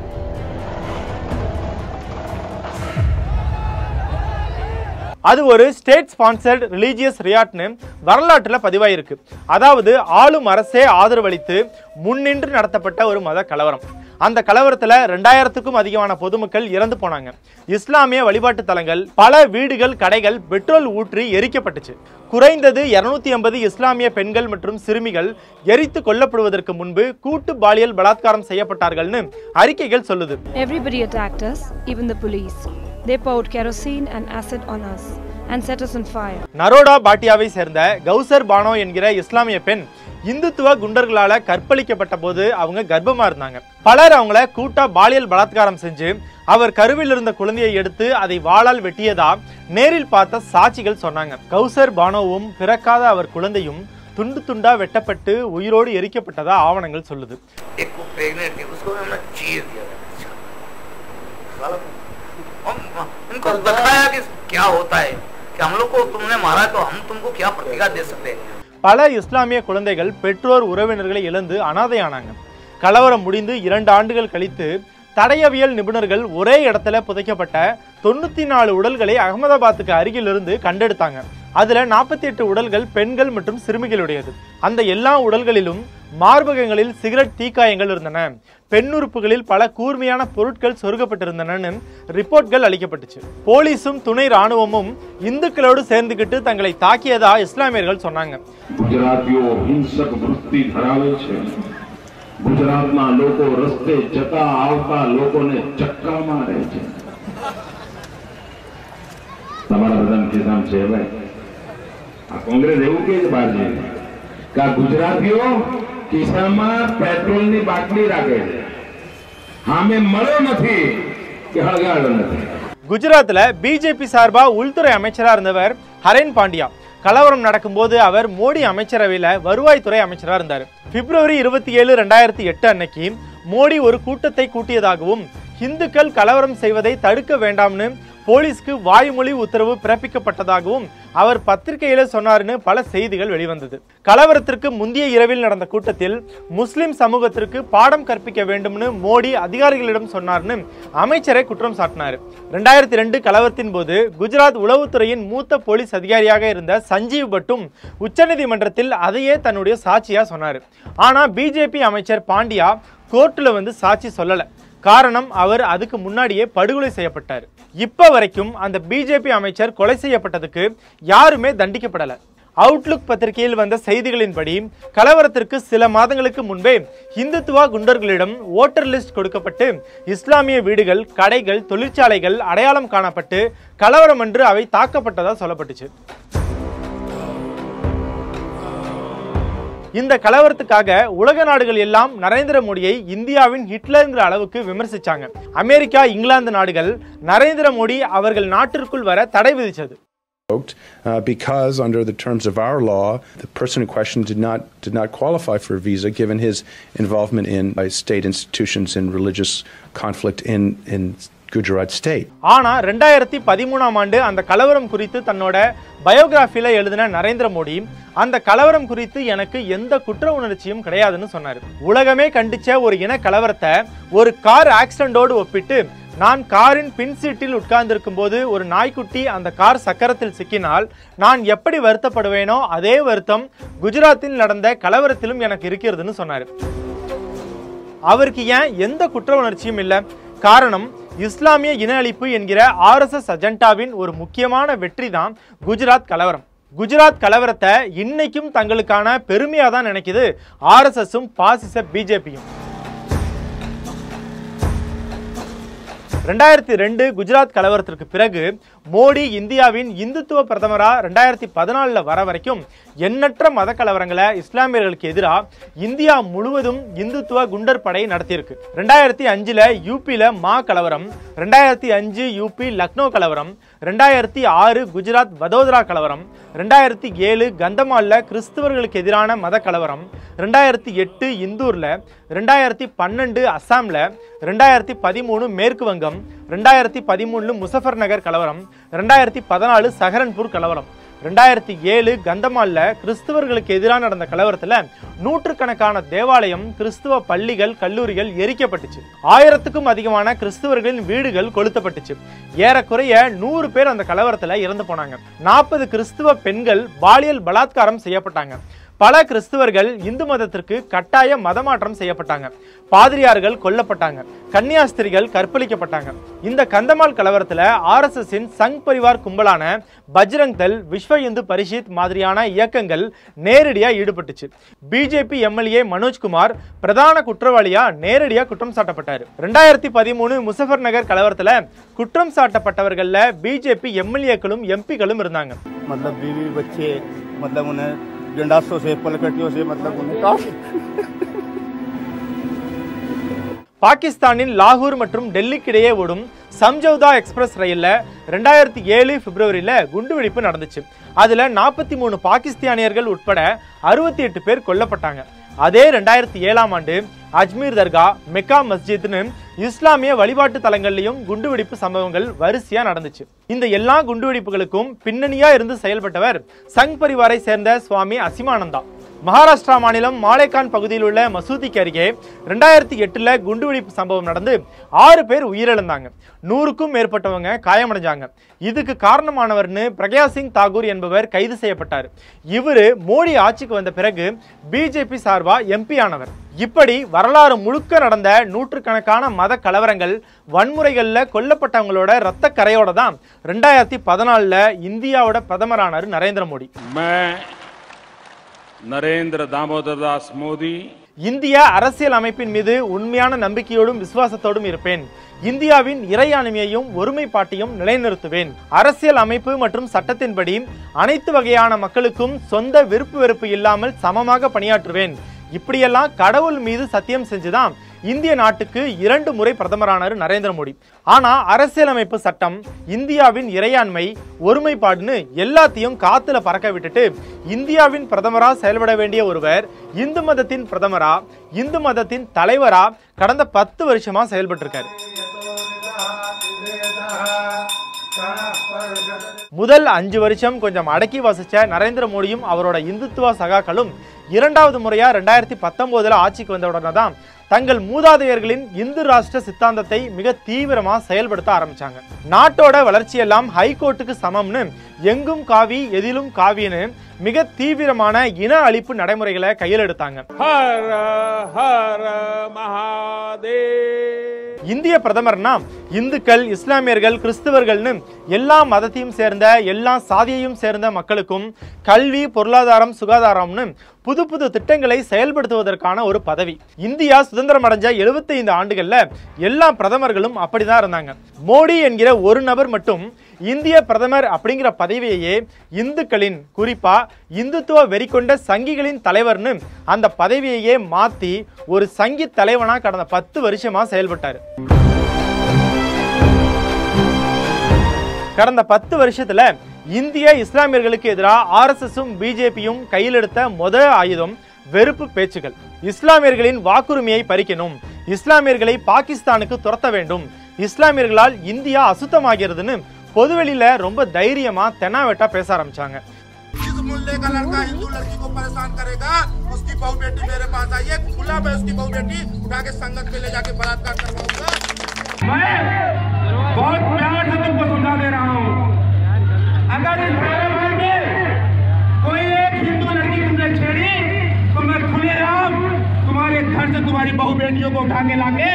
அது ஒரு ஸ்டேட் ஸ்பான்சர்ட் ரிலீஜியஸ் ரியாட்னு வரலாற்றில் பதிவாயிருக்கு அதாவது ஆளும் அரசே ஆதரவளித்து முன்னின்று நடத்தப்பட்ட ஒரு மத கலவரம் அந்த கலவரத்துல ரெண்டாயிரத்துக்கும் அதிகமான பொதுமக்கள் இறந்து போனாங்க இஸ்லாமிய வழிபாட்டு தலங்கள் பல வீடுகள் கடைகள் பெட்ரோல் ஊற்றி எரிக்கப்பட்டுச்சு குறைந்தது இருநூத்தி ஐம்பது இஸ்லாமிய பெண்கள் மற்றும் சிறுமிகள் எரித்து கொல்லப்படுவதற்கு முன்பு கூட்டு பாலியல் பலாத்காரம் செய்யப்பட்டார்கள்னு அறிக்கைகள் சொல்லுது Everybody attacked us, even the police. They poured kerosene and acid on us and set us on fire. Naroda பாட்டியாவை சேர்ந்த கௌசர் பானோ என்கிற இஸ்லாமிய பெண் இந்துத்துவ குண்டர்களால கற்பழிக்கப்பட்ட போது அவங்க கர்ப்பமா இருந்தாங்க பலர் அவங்கள கூட்டா பாலியல் பலாத்காரம் செஞ்சு அவர் கருவில் இருந்த குழந்தையை எடுத்து அதை வாளால் வெட்டியதா நேரில் பார்த்த சாட்சிகள் சொன்னாங்க கௌசர் பானோவும் பிறக்காத அவர் குழந்தையும் துண்டு துண்டா வெட்டப்பட்டு உயிரோடு எரிக்கப்பட்டதா ஆவணங்கள் சொல்லுது एक को प्रेग्नेंट थी उसको हमने चीर दिया साला हम- उनको बताया कि क्या होता है कि हम लोग को तुमने मारा तो हम तुमको क्या प्रतिकार दे सकते हैं பல இஸ்லாமிய குழந்தைகள் பெற்றோர் உறவினர்களை இழந்து அனாதையானாங்க கலவரம் முடிந்து இரண்டு ஆண்டுகள் கழித்து தடயவியல் நிபுணர்கள் ஒரே இடத்துல புதைக்கப்பட்ட தொண்ணூத்தி நாலு உடல்களை அகமதாபாத்துக்கு அருகில் இருந்து கண்டெடுத்தாங்க அதுல நாற்பத்தி எட்டு உடல்கள் பெண்கள் மற்றும் சிறுமிகளுடையது அந்த எல்லா உடல்களிலும் மார்பகங்களில் சிகரெட் தீக்காயங்கள் இருந்தன பெண்ணுறுப்புகளில் பல கூர்மையான பொருட்கள் சொருகப்பட்டிருந்தனன்னு ரிப்போர்ட்கள் அளிக்கப்பட்டுச்சு போலீஸும் துணை ராணுவமும் இந்துக்களோடு சேர்ந்துக்கிட்டு தங்களை தாக்கியதா இஸ்லாமியர்கள் சொன்னாங்க ગુજરાતીઓ હિંસક વૃત્તિ ધરાવે છે ગુજરાતના લોકો રસ્તે જતા આવતા લોકોને ચક્કા મારે છે તમારા બધાને ખિસ્સામાં છે ભાઈ આ કોંગ્રેસ એવું કે છે બહાર જઈને કે આ ગુજરાતીઓ ખિસ્સામાં પેટ્રોલની બાટલી રાખે છે સામે મળ્યો નથી કે હળગાડ્યો નથી குஜராத்ல பிஜேபி சார்பா உள்துறை அமைச்சரா இருந்தவர் ஹரேன் பாண்டியா கலவரம் நடக்கும்போது அவர் மோடி அமைச்சரவையில வருவாய்த்துறை அமைச்சரா இருந்தார் பிப்ரவரி இருபத்தி ஏழு ரெண்டாயிரத்தி எட்டு அன்னைக்கு மோடி ஒரு கூட்டத்தை கூட்டியதாகவும் இந்துக்கள் கலவரம் செய்வதை தடுக்க வேண்டாம்னு போலீஸ்க்கு வாய்மொழி உத்தரவு பிறப்பிக்கப்பட்டதாகவும் அவர் பத்திரிகையில சொன்னாருன்னு பல செய்திகள் வெளிவந்தது கலவரத்திற்கு முந்தைய இரவில் நடந்த கூட்டத்தில் முஸ்லிம் சமூகத்திற்கு பாடம் கற்பிக்க வேண்டும்னு மோடி அதிகாரிகளிடம் சொன்னார்னு அமைச்சரை குற்றம் சாட்டினார் ரெண்டாயிரத்தி ரெண்டு கலவரத்தின் போது குஜராத் உளவுத்துறையின் மூத்த போலீஸ் அதிகாரியாக இருந்த சஞ்சீவ் பட்டும் உச்சநீதிமன்றத்தில் அதையே தன்னுடைய சாட்சியா சொன்னார் ஆனா பிஜேபி அமைச்சர் பாண்டியா கோர்ட்டுல வந்து சாட்சி சொல்லல காரணம் அவர் அதுக்கு முன்னாடியே படுகொலை செய்யப்பட்டார் இப்ப வரைக்கும் அந்த பிஜேபி அமைச்சர் கொலை செய்யப்பட்டதுக்கு யாருமே தண்டிக்கப்படல அவுட்லுக் பத்திரிகையில் வந்த செய்திகளின்படி கலவரத்திற்கு சில மாதங்களுக்கு முன்பே இந்துத்துவா குண்டர்களிடம் ஓட்டர் லிஸ்ட் கொடுக்கப்பட்டு இஸ்லாமிய வீடுகள் கடைகள் தொழிற்சாலைகள் அடையாளம் காணப்பட்டு கலவரம் என்று அவை தாக்கப்பட்டதா சொல்லப்பட்டுச்சு இந்த கலவரத்துக்காக உலக நாடுகள் எல்லாம் நரேந்திர மோடியை இந்தியாவின் ஹிட்லர்ங்கிற அளவுக்கு விமர்சிச்சாங்க அமெரிக்கா இங்கிலாந்து நாடுகள் நரேந்திர மோடி அவர்கள் நாட்டிற்குள் வர தடை விதிச்சது revoked, uh, because under the terms of our law, the person in question did not did not qualify for a visa given his involvement in uh, state institutions and religious conflict in in Gujarat state. ஆனா ரெண்டாயிரத்தி பதிமூணாம் ஆண்டு அந்த கலவரம் குறித்து தன்னோட பயோகிராஃபில எழுதின நரேந்திர மோடி அந்த கலவரம் குறித்து எனக்கு எந்த குற்ற உணர்ச்சியும் கிடையாதுன்னு சொன்னாரு உலகமே கண்டிச்ச ஒரு இன கலவரத்தை ஒரு கார் ஆக்சிடென்டோடு ஒப்பிட்டு நான் காரின் பின் சீட்டில் உட்கார்ந்திருக்கும் போது ஒரு நாய்க்குட்டி அந்த கார் சக்கரத்தில் சிக்கினால் நான் எப்படி வருத்தப்படுவேனோ அதே வருத்தம் குஜராத்தில் நடந்த கலவரத்திலும் எனக்கு இருக்கிறதுன்னு சொன்னாரு அவருக்கு ஏன் எந்த குற்ற உணர்ச்சியும் இல்லை காரணம் இஸ்லாமிய இன அழிப்பு என்கிற ஆர்எஸ்எஸ் அஜெண்டாவின் ஒரு முக்கியமான வெற்றி தான் குஜராத் கலவரம் குஜராத் கலவரத்தை இன்னைக்கும் தங்களுக்கான பெருமையாக தான் நினைக்குது ஆர்எஸ்எஸும் பாசிச பிஜேபியும் ரெண்டாயிரத்தி ரெண்டு குஜராத் கலவரத்திற்கு பிறகு மோடி இந்தியாவின் இந்துத்துவ பிரதமரா ரெண்டாயிரத்தி பதினாலில் வர வரைக்கும் எண்ணற்ற மத கலவரங்களை இஸ்லாமியர்களுக்கு எதிராக இந்தியா முழுவதும் இந்துத்துவ குண்டர் படை நடத்தியிருக்கு ரெண்டாயிரத்தி அஞ்சுல யூபியில மா கலவரம் ரெண்டாயிரத்தி அஞ்சு யூபி லக்னோ கலவரம் ரெண்டாயிரத்தி ஆறு குஜராத் வதோதரா கலவரம் ரெண்டாயிரத்தி ஏழு கந்தமால்ல கிறிஸ்தவர்களுக்கு எதிரான மத கலவரம் ரெண்டாயிரத்தி எட்டு இந்தூர்ல ரெண்டாயிரத்தி பன்னெண்டு அஸ்ஸாம்ல ரெண்டாயிரத்தி பதிமூணு மேற்கு வங்கம் ரெண்டாயிரத்தி பதிமூணு முசஃபர் நகர் கலவரம் ரெண்டாயிரத்தி பதினாலு சஹரன்பூர் கலவரம் ரெண்டாயிரத்தி ஏழு கந்தமால்ல கிறிஸ்தவர்களுக்கு எதிராக நடந்த கலவரத்துல நூற்றுக்கணக்கான தேவாலயம் கிறிஸ்துவ பள்ளிகள் கல்லூரிகள் எரிக்கப்பட்டுச்சு ஆயிரத்துக்கும் அதிகமான கிறிஸ்தவர்களின் வீடுகள் கொளுத்தப்பட்டுச்சு ஏறக்குறைய நூறு பேர் அந்த கலவரத்துல இறந்து போனாங்க நாற்பது கிறிஸ்துவ பெண்கள் பாலியல் பலாத்காரம் செய்யப்பட்டாங்க பல கிறிஸ்துவர்கள் இந்து மதத்திற்கு கட்டாய மதமாற்றம் செய்யப்பட்டாங்க பாதிரியார்கள் கொல்லப்பட்டாங்க கன்னியாஸ்திரிகள் கற்பழிக்கப்பட்டாங்க இந்த கந்தமால் கலவரத்துல ஆர்எஸ்எஸ்ஸின் சங் பரிவார் கும்பலான பஜ்ரங் தள் விஸ்வ இந்து பரிஷித் மாதிரியான இயக்கங்கள் நேரடியா ஈடுபட்டுச்சு பிஜேபி எம்எல்ஏ மனோஜ்குமார் பிரதான குற்றவாளியா நேரடியா குற்றம் சாட்டப்பட்டாரு ரெண்டாயிரத்தி பதிமூணு முசஃபர் நகர் கலவரத்துல குற்றம் சாட்டப்பட்டவர்கள்ல பிஜேபி எம்எல்ஏக்களும் எம்பிக்களும் இருந்தாங்க मतलब बीवी बच्चे मतलब उन्हें गंडासों से पलकटियों से मतलब उन्हें काफी பாகிஸ்தானின் லாகூர் மற்றும் டெல்லிக்கு இடையே ஓடும் சம்ஜௌதா எக்ஸ்பிரஸ் ரயில்ல ரெண்டாயிரத்தி ஏழு பிப்ரவரியில குண்டுவெடிப்பு நடந்துச்சு அதுல நாற்பத்தி மூணு பாகிஸ்தானியர்கள் உட்பட அறுபத்தி எட்டு பேர் கொல்லப்பட்டாங்க அதே ரெண்டாயிரத்தி ஏழாம் ஆண்டு அஜ்மீர் தர்கா மெக்கா மஸ்ஜித்னு இஸ்லாமிய வழிபாட்டு தலங்கள்லயும் குண்டுவெடிப்பு சம்பவங்கள் வரிசையா நடந்துச்சு இந்த எல்லா குண்டுவெடிப்புகளுக்கும் பின்னணியா இருந்து செயல்பட்டவர் சங் பரிவாரை சேர்ந்த சுவாமி அசிமானந்தா மகாராஷ்டிரா மாநிலம் மாலேகான் பகுதியில் உள்ள மசூதிக்கு அருகே ரெண்டாயிரத்தி எட்டுல குண்டுவெடிப்பு சம்பவம் நடந்து ஆறு பேர் உயிரிழந்தாங்க நூறுக்கும் மேற்பட்டவங்க காயமடைஞ்சாங்க இதுக்கு காரணமானவர்னு பிரக்யா சிங் தாகூர் என்பவர் கைது செய்யப்பட்டார் இவரு மோடி ஆட்சிக்கு வந்த பிறகு பிஜேபி சார்பா எம்பி ஆனவர் இப்படி வரலாறு முழுக்க நடந்த நூற்றுக்கணக்கான மத கலவரங்கள் வன்முறைகள்ல கொல்லப்பட்டவங்களோட ரத்த கரையோட தான் ரெண்டாயிரத்தி பதினாலுல இந்தியாவோட பிரதமரானார் நரேந்திர மோடி मैं नरेंद्र दामोदर दास मोदी இந்திய அரசியல் அமைப்பின் மீது உண்மையான நம்பிக்கையோடும் விசுவாசத்தோடும் இருப்பேன் இந்தியாவின் இறையாண்மையையும் ஒருமைப்பாட்டையும் நிலைநிறுத்துவேன் அரசியல் அமைப்பு மற்றும் சட்டத்தின்படி அனைத்து வகையான மக்களுக்கும் சொந்த விருப்பு வெறுப்பு இல்லாமல் சமமாக பணியாற்றுவேன் இப்படியெல்லாம் கடவுள் மீது சத்தியம் செஞ்சுதான் இந்திய நாட்டுக்கு இரண்டு முறை பிரதமரானார் நரேந்திர மோடி ஆனா அரசியலமைப்பு சட்டம் இந்தியாவின் இறையாண்மை ஒருமைப்பாடுன்னு எல்லாத்தையும் காத்துல பறக்க விட்டுட்டு இந்தியாவின் பிரதமரா செயல்பட வேண்டிய ஒருவர் இந்து மதத்தின் பிரதமரா இந்து மதத்தின் தலைவரா கடந்த பத்து வருஷமா செயல்பட்டு இருக்காரு முதல் அஞ்சு வருஷம் கொஞ்சம் அடக்கி வசிச்ச நரேந்திர மோடியும் அவரோட இந்துத்துவ சகாக்களும் இரண்டாவது முறையா ரெண்டாயிரத்தி பத்தொன்பதுல ஆட்சிக்கு வந்த உடனே தான் தங்கள் மூதாதையர்களின் இந்து ராஷ்டிர சித்தாந்தத்தை மிக தீவிரமா செயல்படுத்த ஆரம்பிச்சாங்க நாட்டோட வளர்ச்சியெல்லாம் ஹைகோர்ட்டுக்கு சமம்னு எங்கும் காவி எதிலும் காவின்னு மிக தீவிரமான இன அழிப்பு நடைமுறைகளை கையில் எடுத்தாங்க हर हर महादेव இந்திய பிரதமர்னா இந்துக்கள் இஸ்லாமியர்கள் கிறிஸ்தவர்கள்னு எல்லா மதத்தையும் சேர்ந்த எல்லா சாதியையும் சேர்ந்த மக்களுக்கும் கல்வி பொருளாதாரம் சுகாதாரம்னு புது புது திட்டங்களை செயல்படுத்துவதற்கான ஒரு பதவி இந்தியா சுதந்திரம் அடைஞ்ச 75 ஆண்டுகள்ல எல்லா பிரதமர்களும் அப்படிதான் இருந்தாங்க மோடி என்கிற ஒரு நபர் மட்டும் இந்திய பிரதமர் அப்படிங்கிற பதவியையே இந்துக்களின் குறிப்பா இந்துத்துவ வெறிகொண்ட சங்கிகளின் தலைவர்னு அந்த பதவியையே மாத்தி ஒரு சங்கி தலைவனா கடந்த பத்து வருஷமா செயல்பட்டாரு கடந்த பத்து வருஷத்துல இந்திய இஸ்லாமியர்களுக்கு எதிராக ஆர்எஸ்எஸும் பிஜேபியும் கையில் எடுத்த முத ஆயுதம் வெறுப்பு பேச்சுகள் இஸ்லாமியர்களின் வாக்குரிமையை பறிக்கணும் இஸ்லாமியர்களை பாகிஸ்தானுக்கு துரத்த வேண்டும் இஸ்லாமியர்களால் இந்தியா அசுத்தமாகிறதுன்னு பொதுவெளியில ரொம்ப தைரியமா தென்னாவெட்டா பேச ஆரம்பிச்சாங்க मुल्ले का लड़का हिंदू लड़की को परेशान करेगा उसकी बहू बेटी मेरे पास आई है खुला मैं उसकी बहू बेटी उठा के संगत पे ले जाके बलात्कार करवाऊंगा मैं बहुत प्यार से तुमको समझा दे रहा हूँ अगर इस कार्यवाही में कोई एक हिंदू लड़की तुमने छेड़ी तो मैं खुलेआम तुम्हारे घर से तुम्हारी बहू बेटियों को उठा के लाके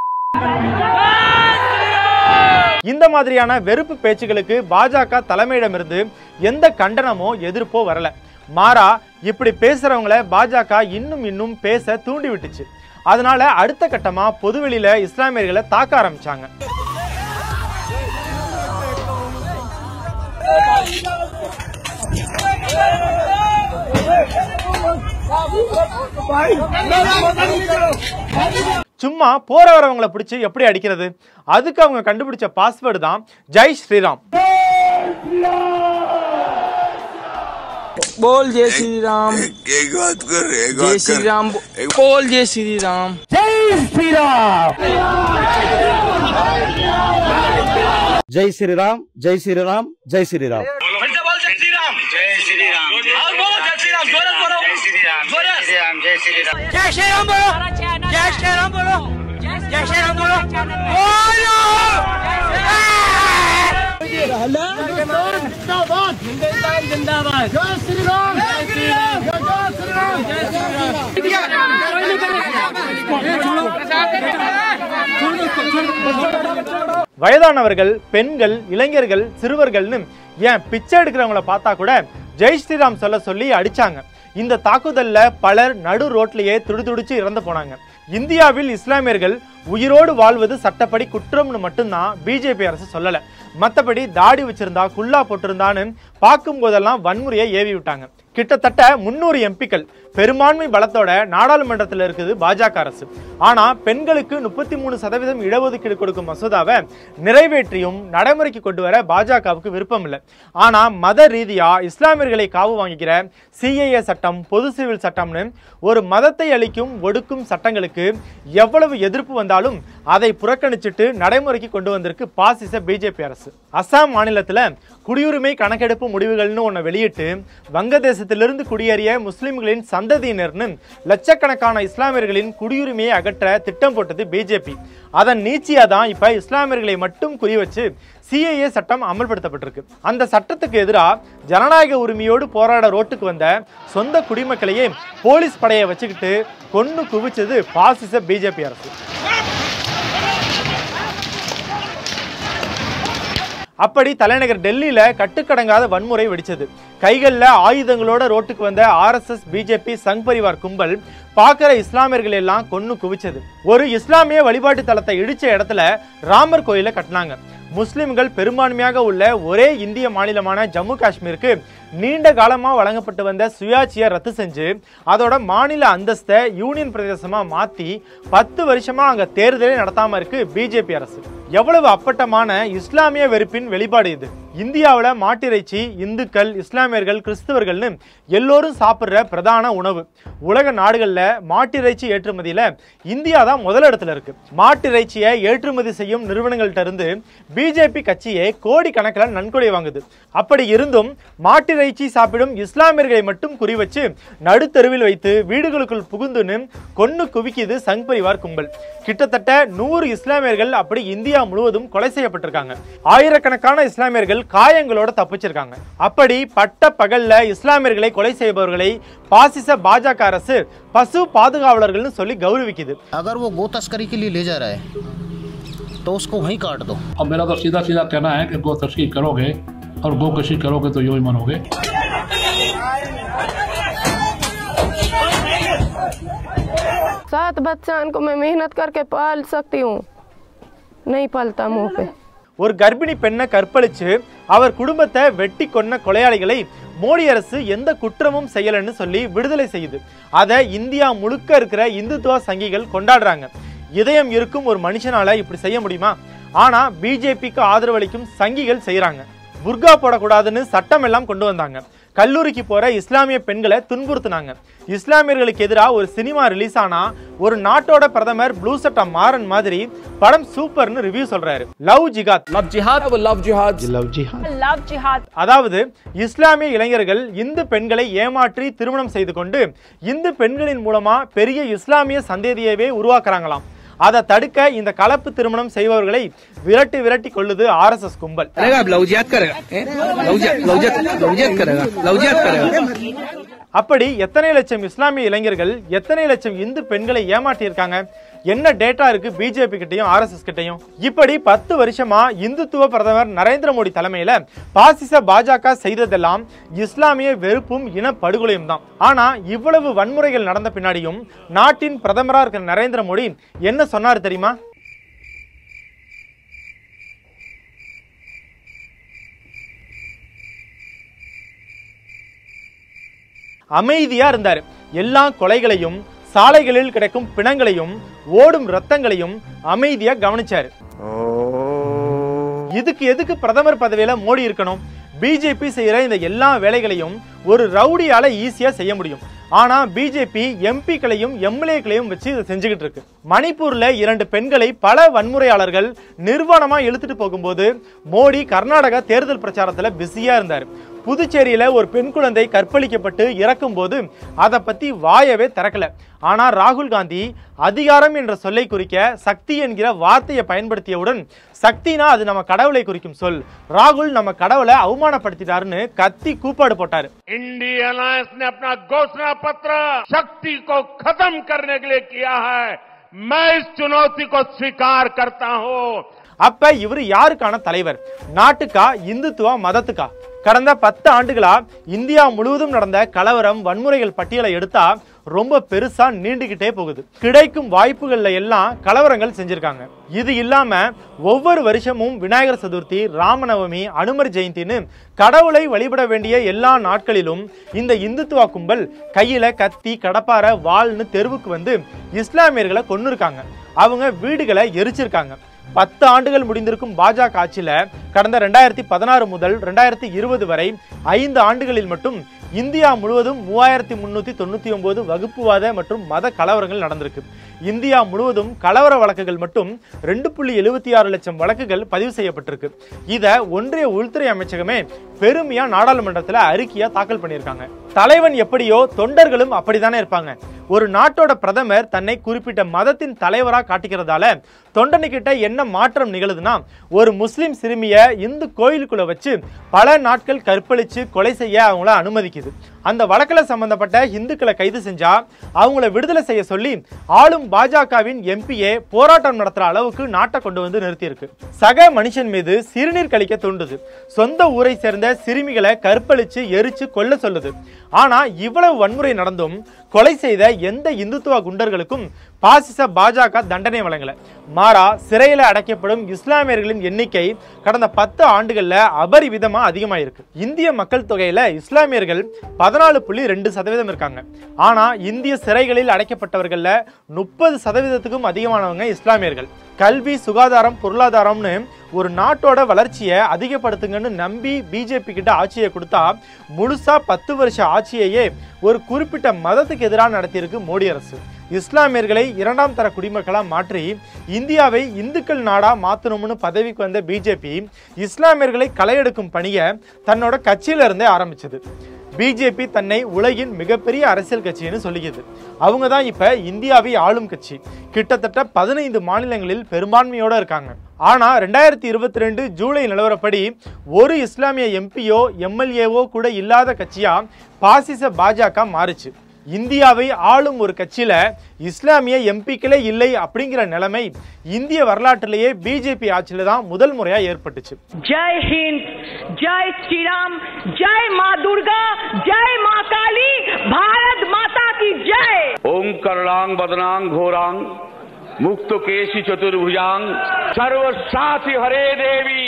இந்த மாதிரியான வெறுப்பு பேச்சுகளுக்கு பாஜக தலைமையிடமிருந்து எந்த கண்டனமோ எதிர்ப்போ வரல மாறா இப்படி பேசுறவங்கள பாஜக இன்னும் இன்னும் பேச தூண்டி விட்டுச்சு அதனால அடுத்த கட்டமா பொதுவெளியில இஸ்லாமியர்களை தாக்க ஆரம்பிச்சாங்க சும்மா போற வரவங்களை பிடிச்சு எப்படி அடிக்கிறது அதுக்கு அவங்க கண்டுபிடிச்ச பாஸ்வேர்டு தான் ஜெய் ஸ்ரீராம் बोल जय श्री राम एक बात कर एक जय श्री राम बोल जय श्री राम जय श्री राम जय श्री राम जय श्री राम जय श्री राम फिर से बोल जय श्री राम जय श्री राम और बोलो जय श्री राम जोरत बोलो जय श्री राम जय श्री राम जय श्री राम जय श्री राम बोलो जय श्री राम बोलो जय श्री राम बोलो बोलो जिंदाबाद जिंदाबाद जय श्री राम जय श्री राम जय श्री राम जय வயதானவர்கள் பெண்கள் இளைஞர்கள் சிறுவர்கள்னு ஏன் பிச்சை எடுக்கிறவங்கள பார்த்தா கூட ஜெய் ஸ்ரீராம் சொல்ல சொல்லி அடிச்சாங்க இந்த தாக்குதல்ல பலர் நடு ரோட்லயே துடிதுடிச்சு இறந்து போனாங்க இந்தியாவில் இஸ்லாமியர்கள் உயிரோடு வாழ்வது சட்டப்படி குற்றம்னு மட்டும்தான் பிஜேபி அரசு சொல்லல மத்தபடி தாடி வச்சிருந்தா குல்லா போட்டிருந்தான்னு பார்க்கும் போதெல்லாம் வன்முறையை ஏவி விட்டாங்க கிட்டத்தட்ட முன்னூறு எம்பிக்கள் பெரும்பான்மை பலத்தோட நாடாளுமன்றத்தில் இருக்குது பாஜக அரசு ஆனா பெண்களுக்கு முப்பத்தி மூணு சதவீதம் இடஒதுக்கீடு கொடுக்கும் மசோதாவை நிறைவேற்றியும் நடைமுறைக்கு கொண்டு வர பாஜகவுக்கு விருப்பம் இல்லை ஆனா மத ரீதியா இஸ்லாமியர்களை காவு வாங்கிக்கிற சிஏஏ சட்டம் பொது சிவில் சட்டம்னு ஒரு மதத்தை அளிக்கும் ஒடுக்கும் சட்டங்களுக்கு எவ்வளவு எதிர்ப்பு வந்தாலும் அதை புறக்கணிச்சிட்டு நடைமுறைக்கு கொண்டு வந்திருக்கு பாசிச பிஜேபி அரசு அசாம் மாநிலத்துல குடியுரிமை கணக்கெடுப்பு முடிவுகள்னு ஒன்று வெளியிட்டு வங்கதேசத்திலிருந்து குடியேறிய முஸ்லிம்களின் சந்ததியினர்னு லட்சக்கணக்கான இஸ்லாமியர்களின் குடியுரிமையை அகற்ற திட்டம் போட்டது பிஜேபி அதன் நீச்சியா தான் இப்ப இஸ்லாமியர்களை மட்டும் குறி வச்சு சிஏஏ சட்டம் அமல்படுத்தப்பட்டிருக்கு அந்த சட்டத்துக்கு எதிராக ஜனநாயக உரிமையோடு போராட ரோட்டுக்கு வந்த சொந்த குடிமக்களையே போலீஸ் படையை வச்சுக்கிட்டு கொன்னு குவிச்சது பாசிச பிஜேபி அரசு அப்படி தலைநகர் டெல்லியில கட்டுக்கடங்காத வன்முறை வெடிச்சது கைகள்ல ஆயுதங்களோட ரோட்டுக்கு வந்த ஆர்எஸ்எஸ் பிஜேபி சங் பரிவார் கும்பல் பார்க்கிற இஸ்லாமியர்கள் எல்லாம் கொன்னு குவிச்சது ஒரு இஸ்லாமிய வழிபாட்டு தலத்தை இடிச்ச இடத்துல ராமர் கோயிலை கட்டினாங்க முஸ்லிம்கள் பெரும்பான்மையாக உள்ள ஒரே இந்திய மாநிலமான ஜம்மு காஷ்மீருக்கு நீண்ட காலமா வழங்கப்பட்டு வந்த சுயாட்சியை ரத்து செஞ்சு அதோட மாநில அந்தஸ்தை யூனியன் பிரதேசமா மாத்தி பத்து வருஷமா அங்க தேர்தலே நடத்தாம இருக்கு பிஜேபி அரசு எவ்வளவு அப்பட்டமான இஸ்லாமிய வெறுப்பின் வெளிப்பாடு இது இந்தியாவில் மாட்டிறைச்சி இந்துக்கள் இஸ்லாமியர்கள் கிறிஸ்தவர்கள்னு எல்லோரும் சாப்பிட்ற பிரதான உணவு உலக நாடுகளில் மாட்டிறைச்சி ஏற்றுமதியில் இந்தியா தான் முதலிடத்துல இருக்கு மாட்டிறைச்சியை ஏற்றுமதி செய்யும் நிறுவனங்கள்ட்ட இருந்து பிஜேபி கட்சியை கோடி கணக்கில் நன்கொடை வாங்குது அப்படி இருந்தும் மாட்டிறைச்சி சாப்பிடும் இஸ்லாமியர்களை மட்டும் குறிவச்சு நடுத்தெருவில் வைத்து வீடுகளுக்குள் புகுந்துன்னு கொன்னு குவிக்குது சங் பரிவார் கும்பல் கிட்டத்தட்ட நூறு இஸ்லாமியர்கள் அப்படி இந்தியா முழுவதும் கொலை செய்யப்பட்டிருக்காங்க ஆயிரக்கணக்கான இஸ்லாமியர்கள் காயங்களோட தப்பிச்சிருக்காங்க அப்படி பட்ட பகல்ல இஸ்லாமியர்களை கொலை செய்பவர்களை பாசிச பாஜக அரசு பசு பாதுகாவலர்கள்னு சொல்லி கௌரவிக்குது अगर वो गो तस्करी के लिए ले जा रहा है तो उसको वहीं काट दो अब मेरा तो सीधा सीधा कहना है कि गो तस्करी करोगे और गो कशी करोगे तो यूं ही मरोगे सात बच्चन को मैं मेहनत करके पाल सकती हूँ नहीं पालता मुंह पे ஒரு கர்ப்பிணி பெண்ணை கற்பழிச்சு அவர் குடும்பத்தை வெட்டி கொன்ன கொலையாளிகளை மோடி அரசு எந்த குற்றமும் செய்யலைன்னு சொல்லி விடுதலை செய்யுது அதை இந்தியா முழுக்க இருக்கிற இந்துத்துவ சங்கிகள் கொண்டாடுறாங்க இதயம் இருக்கும் ஒரு மனுஷனால இப்படி செய்ய முடியுமா ஆனா பிஜேபிக்கு ஆதரவளிக்கும் சங்கிகள் செய்யறாங்க புர்கா போடக்கூடாதுன்னு சட்டம் எல்லாம் கொண்டு வந்தாங்க கல்லூரிக்கு போற இஸ்லாமிய பெண்களை துன்புறுத்தினாங்க இஸ்லாமியர்களுக்கு எதிராக ஒரு சினிமா ரிலீஸ் ஆனா ஒரு நாட்டோட பிரதமர் ப்ளூ சட்டா மாறன் மாதிரி படம் சூப்பர்னு ரிவ்யூ சொல்றாரு love jihad love jihad love jihad love jihad love jihad அதாவது இஸ்லாமிய இளைஞர்கள் இந்து பெண்களை ஏமாற்றி திருமணம் செய்து கொண்டு இந்து பெண்களின் மூலமா பெரிய இஸ்லாமிய சந்ததியவே உருவாக்குறாங்களாம் அதை தடுக்க இந்த கலப்பு திருமணம் செய்பவர்களை விரட்டி விரட்டி கொள்ளுது ஆர்எஸ்எஸ் கும்பல் लवजियात करेगा लवजियात लवजियात करेगा लवजियात करेगा அப்படி எத்தனை லட்சம் இஸ்லாமிய இளைஞர்கள் எத்தனை லட்சம் இந்து பெண்களை ஏமாற்றி இருக்காங்க என்ன டேட்டா இருக்கு பிஜேபி கிட்டையும் ஆர்எஸ்எஸ் கிட்டையும் இப்படி பத்து வருஷமா இந்துத்துவ பிரதமர் நரேந்திர மோடி தலைமையில பாசிச பாஜக செய்ததெல்லாம் இஸ்லாமிய வெறுப்பும் இனப்படுகொலையும் தான் ஆனா இவ்வளவு வன்முறைகள் நடந்த பின்னாடியும் நாட்டின் பிரதமரா இருக்கிற நரேந்திர மோடி என்ன சொன்னாரு தெரியுமா அமைதியா இருந்தாரு எல்லா கொலைகளையும் சாலைகளில் கிடைக்கும் பிணங்களையும் ஓடும் ரத்தங்களையும் அமைதியா கவனிச்சாரு இதுக்கு எதுக்கு பிரதமர் பதவியில மோடி இருக்கணும் பிஜேபி செய்யற இந்த எல்லா வேலைகளையும் ஒரு ரவுடியால ஈஸியா செய்ய முடியும் ஆனா பிஜேபி எம்பிக்களையும் எம்எல்ஏக்களையும் வச்சு இதை செஞ்சுக்கிட்டு இருக்கு மணிப்பூர்ல இரண்டு பெண்களை பல வன்முறையாளர்கள் நிர்வாணமா இழுத்துட்டு போகும்போது மோடி கர்நாடகா தேர்தல் பிரச்சாரத்துல பிஸியா இருந்தார் புதுச்சேரியில ஒரு பெண் குழந்தை கற்பழிக்கப்பட்டு இறக்கும் போது அதை பத்தி வாயவே திறக்கல ஆனா ராகுல் காந்தி அதிகாரம் என்ற சொல்லை குறிக்க சக்தி என்கிற வார்த்தையை பயன்படுத்தியவுடன் சக்தினா அது நம்ம கடவுளை குறிக்கும் சொல் ராகுல் நம்ம கடவுளை அவமானப்படுத்திட்டாருன்னு கத்தி கூப்பாடு போட்டாரு इंडिया अलायंस ने अपना घोषणा पत्र शक्ति को खत्म करने के लिए किया है मैं इस चुनौती को स्वीकार करता हूं அப்ப இவர் யாருக்கான தலைவர் நாட்டுக்கா இந்துத்துவா மதத்துக்கா கடந்த பத்து ஆண்டுகளா இந்தியா முழுவதும் நடந்த கலவரம் வன்முறைகள் பட்டியலை எடுத்தா ரொம்ப பெருசா நீண்டுகிட்டே போகுது கிடைக்கும் வாய்ப்புகள்ல எல்லாம் கலவரங்கள் செஞ்சிருக்காங்க இது இல்லாம ஒவ்வொரு வருஷமும் விநாயகர் சதுர்த்தி ராமநவமி அனுமர் ஜெயந்தின்னு கடவுளை வழிபட வேண்டிய எல்லா நாட்களிலும் இந்த இந்துத்துவா கும்பல் கையில கத்தி கடப்பார வாள்னு தெருவுக்கு வந்து இஸ்லாமியர்களை கொன்னு இருக்காங்க அவங்க வீடுகளை எரிச்சிருக்காங்க பத்து ஆண்டுகள் முடிந்திருக்கும் பாஜக ஆட்சியில கடந்த ரெண்டாயிரத்தி பதினாறு முதல் ரெண்டாயிரத்தி இருபது வரை ஐந்து ஆண்டுகளில் மட்டும் இந்தியா முழுவதும் மூவாயிரத்தி முன்னூத்தி தொண்ணூத்தி ஒன்பது வகுப்புவாத மற்றும் மத கலவரங்கள் நடந்திருக்கு இந்தியா முழுவதும் கலவர வழக்குகள் மட்டும் ரெண்டு புள்ளி எழுபத்தி ஆறு லட்சம் வழக்குகள் பதிவு செய்யப்பட்டிருக்கு இத ஒன்றிய உள்துறை அமைச்சகமே பெருமையா நாடாளுமன்றத்துல அறிக்கையா தாக்கல் பண்ணியிருக்காங்க தலைவன் எப்படியோ தொண்டர்களும் அப்படித்தானே இருப்பாங்க ஒரு நாட்டோட பிரதமர் தன்னை குறிப்பிட்ட மதத்தின் தலைவரா காட்டிக்கிறதால தொண்டனுக்கிட்ட என்ன மாற்றம் நிகழுதுன்னா ஒரு முஸ்லிம் சிறுமிய இந்து கோயிலுக்குள்ள வச்சு பல நாட்கள் கற்பழிச்சு கொலை செய்ய அவங்கள அனுமதிக்குது அந்த வழக்கில் சம்பந்தப்பட்ட இந்துக்களை கைது செஞ்சா அவங்கள விடுதலை செய்ய சொல்லி ஆளும் பாஜகவின் எம்பியே போராட்டம் நடத்துற அளவுக்கு நாட்டை கொண்டு வந்து நிறுத்தியிருக்கு சக மனுஷன் மீது சிறுநீர் கழிக்க தூண்டுது சொந்த ஊரை சேர்ந்த சிறுமிகளை கற்பழிச்சு எரிச்சு கொல்ல சொல்லுது ஆனா இவ்வளவு வன்முறை நடந்தும் கொலை செய்த எந்த இந்துத்துவ குண்டர்களுக்கும் பாசிச பாஜக தண்டனை வழங்கல மாறா சிறையில அடைக்கப்படும் இஸ்லாமியர்களின் எண்ணிக்கை கடந்த பத்து ஆண்டுகள்ல அபரிவிதமா அதிகமாயிருக்கு இந்திய மக்கள் தொகையில இஸ்லாமியர்கள் பதினாலு புள்ளி ரெண்டு சதவீதம் இருக்காங்க ஆனா இந்திய சிறைகளில் அடைக்கப்பட்டவர்கள்ல முப்பது சதவீதத்துக்கும் அதிகமானவங்க இஸ்லாமியர்கள் கல்வி சுகாதாரம் பொருளாதாரம்னு ஒரு நாட்டோட வளர்ச்சியை அதிகப்படுத்துங்கன்னு நம்பி பிஜேபி கிட்ட ஆட்சியை கொடுத்தா முழுசா பத்து வருஷ ஆட்சியையே ஒரு குறிப்பிட்ட மதத்துக்கு எதிராக நடத்தியிருக்கு மோடி அரசு இஸ்லாமியர்களை இரண்டாம் தர குடிமக்களா மாற்றி இந்தியாவை இந்துக்கள் நாடா மாத்தணும்னு பதவிக்கு வந்த பிஜேபி இஸ்லாமியர்களை களையெடுக்கும் பணியை தன்னோட கட்சியில இருந்தே ஆரம்பிச்சது பிஜேபி தன்னை உலகின் மிகப்பெரிய அரசியல் கட்சின்னு சொல்லிக்குது அவங்க தான் இப்ப இந்தியாவை ஆளும் கட்சி கிட்டத்தட்ட பதினைந்து மாநிலங்களில் பெரும்பான்மையோட இருக்காங்க ஆனா ரெண்டாயிரத்தி இருபத்தி ரெண்டு ஜூலை நிலவரப்படி ஒரு இஸ்லாமிய எம்பியோ எம்எல்ஏவோ கூட இல்லாத கட்சியா பாசிச பாஜக மாறுச்சு இந்தியாவை ஆளும் ஒரு கட்சியில இஸ்லாமிய எம்பிக்களே இல்லை அப்படிங்கிற நிலைமை இந்திய வரலாற்றிலேயே பிஜேபி ஆட்சியில தான் முதல் முறையா ஏற்பட்டுச்சு जय हिंद जय श्री राम जय माँ दुर्गा जय माँ काली भारत माता की जय ओम करलांग बदनांग घोरांग मुक्त केशी चतुर्भुजांग सर्वसाथी हरे देवी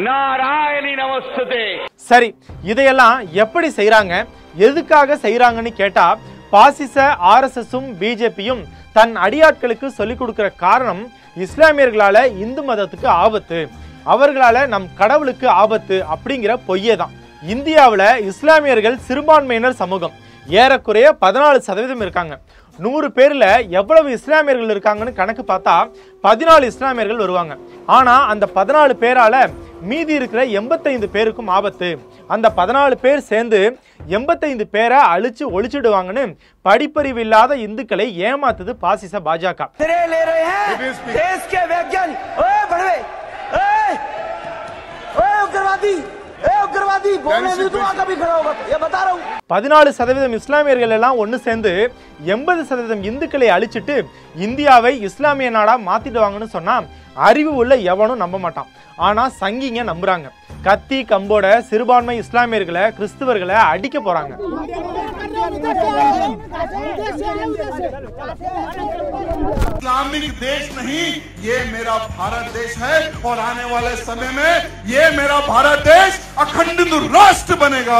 नारायणी नमस्ते சரி இதையெல்லாம் எப்படி செய்றாங்க எதுக்காக செய்றாங்கன்னு கேட்டா பாசிச ஆர்எஸ்எஸும் பிஜேபியும் தன் அடியாட்களுக்கு சொல்லிக் கொடுக்கிற காரணம் இஸ்லாமியர்களால இந்து மதத்துக்கு ஆபத்து அவர்களால நம் கடவுளுக்கு ஆபத்து அப்படிங்கிற பொய்யே தான் இந்தியாவுல இஸ்லாமியர்கள் சிறுபான்மையினர் சமூகம் ஏறக்குறைய பதினாலு சதவீதம் இருக்காங்க நூறு பேர்ல எவ்வளவு இஸ்லாமியர்கள் இருக்காங்கன்னு கணக்கு பார்த்தா பதினாலு இஸ்லாமியர்கள் வருவாங்க ஆனா அந்த பதினாலு பேரால மீதி இருக்கிற எண்பத்தைந்து பேருக்கும் ஆபத்து அந்த பதினாலு பேர் சேர்ந்து எண்பத்தைந்து பேரை அழிச்சு ஒழிச்சிடுவாங்கன்னு படிப்பறிவு இல்லாத இந்துக்களை ஏமாத்துது பாசிச பாஜக ले रहे हैं देश के वैज्ञानिक ओए बड़वे ओए ओए उग्रवादी ए उग्रवादी बोलने में तो कभी खड़ा होगा ये बता रहा हूँ பதினாலு சதவீதம் இஸ்லாமியர்கள் எல்லாம் ஒன்று சேர்ந்து எண்பது சதவீதம் இந்துக்களை அழிச்சிட்டு இந்தியாவை இஸ்லாமிய நாடா மாத்திடுவாங்கன்னு சொன்னா அறிவு உள்ள எவனும் நம்ப மாட்டான் ஆனா சங்கிங்க நம்புறாங்க கத்தி கம்போட சிறுபான்மை இஸ்லாமியர்களை கிறிஸ்துவர்களை அடிக்க போறாங்க इस्लामिक देश नहीं ये मेरा भारत देश है और आने वाले समय में ये मेरा भारत देश अखंडित राष्ट्र बनेगा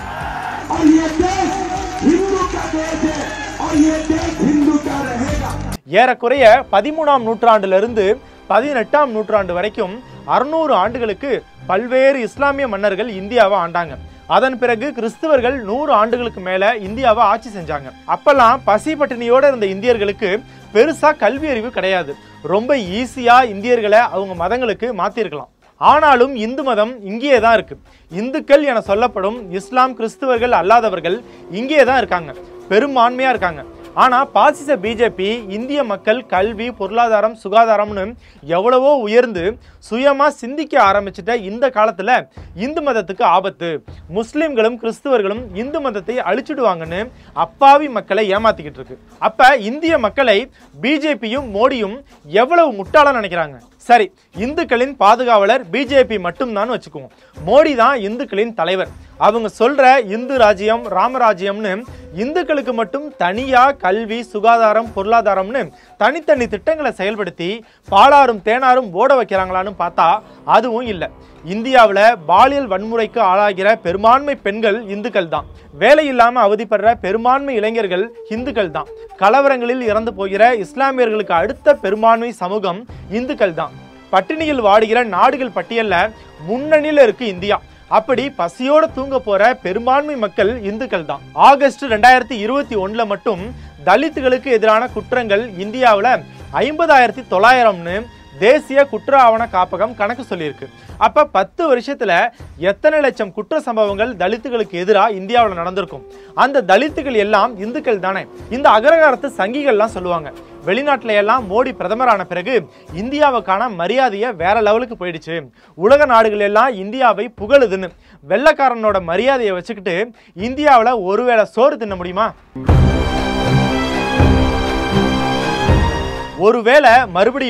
और ये देश हिंदू का देश है और ये देश हिंदू का रहेगा ஏறக்குறைய பதிமூணாம் நூற்றாண்டுல இருந்து பதினெட்டாம் நூற்றாண்டு வரைக்கும் அறுநூறு ஆண்டுகளுக்கு பல்வேறு இஸ்லாமிய மன்னர்கள் இந்தியாவை ஆண்டாங்க அதன் பிறகு கிறிஸ்துவர்கள் நூறு ஆண்டுகளுக்கு மேல இந்தியாவை ஆட்சி செஞ்சாங்க அப்பெல்லாம் பசி பட்டினியோட இருந்த இந்தியர்களுக்கு பெருசா கல்வி அறிவு கிடையாது ரொம்ப ஈஸியா இந்தியர்களை அவங்க மதங்களுக்கு மாத்திருக்கலாம் ஆனாலும் இந்து மதம் இங்கேயே தான் இருக்கு இந்துக்கள் என சொல்லப்படும் இஸ்லாம் கிறிஸ்துவர்கள் அல்லாதவர்கள் இங்கேயே தான் இருக்காங்க பெரும்பான்மையா இருக்காங்க ஆனா பாசிச பிஜேபி இந்திய மக்கள் கல்வி பொருளாதாரம் சுகாதாரம்னு எவ்வளவோ உயர்ந்து சுயமா சிந்திக்க ஆரம்பிச்சிட்ட இந்த காலத்துல இந்து மதத்துக்கு ஆபத்து முஸ்லிம்களும் கிறிஸ்துவர்களும் இந்து மதத்தை அழிச்சிடுவாங்கன்னு அப்பாவி மக்களை ஏமாத்திக்கிட்டு இருக்கு அப்ப இந்திய மக்களை பிஜேபியும் மோடியும் எவ்வளவு முட்டாளா நினைக்கிறாங்க சரி இந்துக்களின் பாதுகாவலர் பிஜேபி மட்டும்தான் வச்சுக்குவோம் மோடி தான் இந்துக்களின் தலைவர் அவங்க சொல்ற இந்து ராஜ்யம் ராமராஜ்யம்னு இந்துக்களுக்கு மட்டும் தனியா கல்வி சுகாதாரம் பொருளாதாரம்னு தனித்தனி திட்டங்களை செயல்படுத்தி பாலாரும் தேனாரும் ஓட வைக்கிறாங்களான்னு பார்த்தா அதுவும் இல்லை இந்தியாவில் பாலியல் வன்முறைக்கு ஆளாகிற பெரும்பான்மை பெண்கள் இந்துக்கள் தான் வேலை இல்லாம அவதிப்படுற பெரும்பான்மை இளைஞர்கள் இந்துக்கள் தான் கலவரங்களில் இறந்து போகிற இஸ்லாமியர்களுக்கு அடுத்த பெரும்பான்மை சமூகம் இந்துக்கள் தான் பட்டினியில் வாடுகிற நாடுகள் பட்டியல்ல முன்னணியில இருக்கு இந்தியா அப்படி பசியோட தூங்க போற பெரும்பான்மை மக்கள் இந்துக்கள் தான் ஆகஸ்ட் ரெண்டாயிரத்தி இருபத்தி ஒண்ணுல மட்டும் தலித்துகளுக்கு எதிரான குற்றங்கள் இந்தியாவுல ஐம்பதாயிரத்தி தொள்ளாயிரம்னு தேசிய குற்ற ஆவண காப்பகம் கணக்கு சொல்லியிருக்கு அப்ப பத்து வருஷத்துல எத்தனை லட்சம் குற்ற சம்பவங்கள் தலித்துகளுக்கு எதிராக இந்தியாவில் நடந்திருக்கும் அந்த தலித்துகள் எல்லாம் இந்துக்கள் தானே இந்த அகரகாரத்து சங்கிகள்லாம் சொல்லுவாங்க வெளிநாட்டுல எல்லாம் மோடி பிரதமரான பிறகு இந்தியாவுக்கான மரியாதையை வேற லெவலுக்கு போயிடுச்சு உலக நாடுகள் எல்லாம் இந்தியாவை புகழுதுன்னு வெள்ளக்காரனோட மரியாதையை வச்சுக்கிட்டு இந்தியாவில் ஒருவேளை சோறு தின்ன முடியுமா ஒருவேளை மறுபடியும்